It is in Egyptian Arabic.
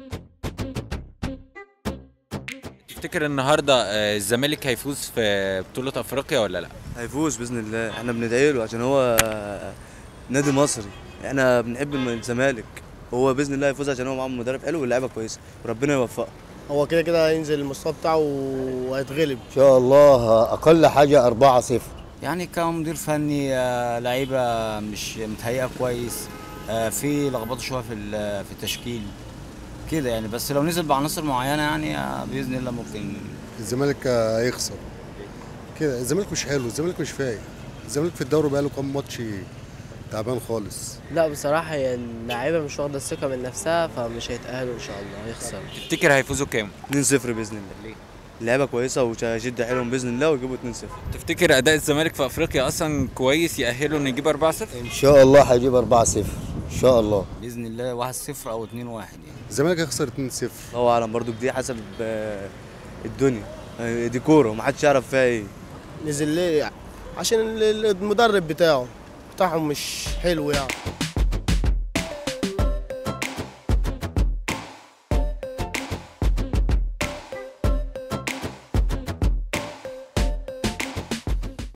تفتكر النهارده آه، الزمالك هيفوز في بطولة افريقيا ولا لا؟ هيفوز باذن الله احنا بندعي له عشان هو نادي مصري احنا بنحب الزمالك هو باذن الله هيفوز عشان هو معاه مدرب حلو واللعيبه كويسه وربنا يوفقه هو كده كده هينزل المستوى بتاعه وهيتغلب ان شاء الله اقل حاجه 4 0 يعني كمدير فني آه، لعيبه مش متهيئه كويس آه، في لخبطه شويه في ال- في التشكيل كده يعني بس لو نزل بعناصر معينه يعني آه، باذن الله ممكن الزمالك هيخسر كده الزمالك مش حلو الزمالك مش فايق الزمالك في الدوري بقاله كام ماتش تعبان خالص لا بصراحة هي اللعيبة مش واخدة الثقة من نفسها فمش هيتأهلوا إن شاء الله هيخسر تفتكر هيفوزوا كام؟ 2-0 باذن الله ليه؟ اللعيبه كويسه وشد حيلهم باذن الله ويجيبوا 2-0 تفتكر اداء الزمالك في افريقيا اصلا كويس يأهله انه يجيب 4 0 ان شاء الله هيجيب 4 0 ان شاء الله باذن الله 1 0 او 2 1 يعني الزمالك هيخسر 2-0 الله اعلم برضو دي حسب آه، الدنيا آه، دي كوره ومحدش يعرف فيها ايه نزل ليه عشان ال- المدرب بتاعه بتاعهم مش حلو يعني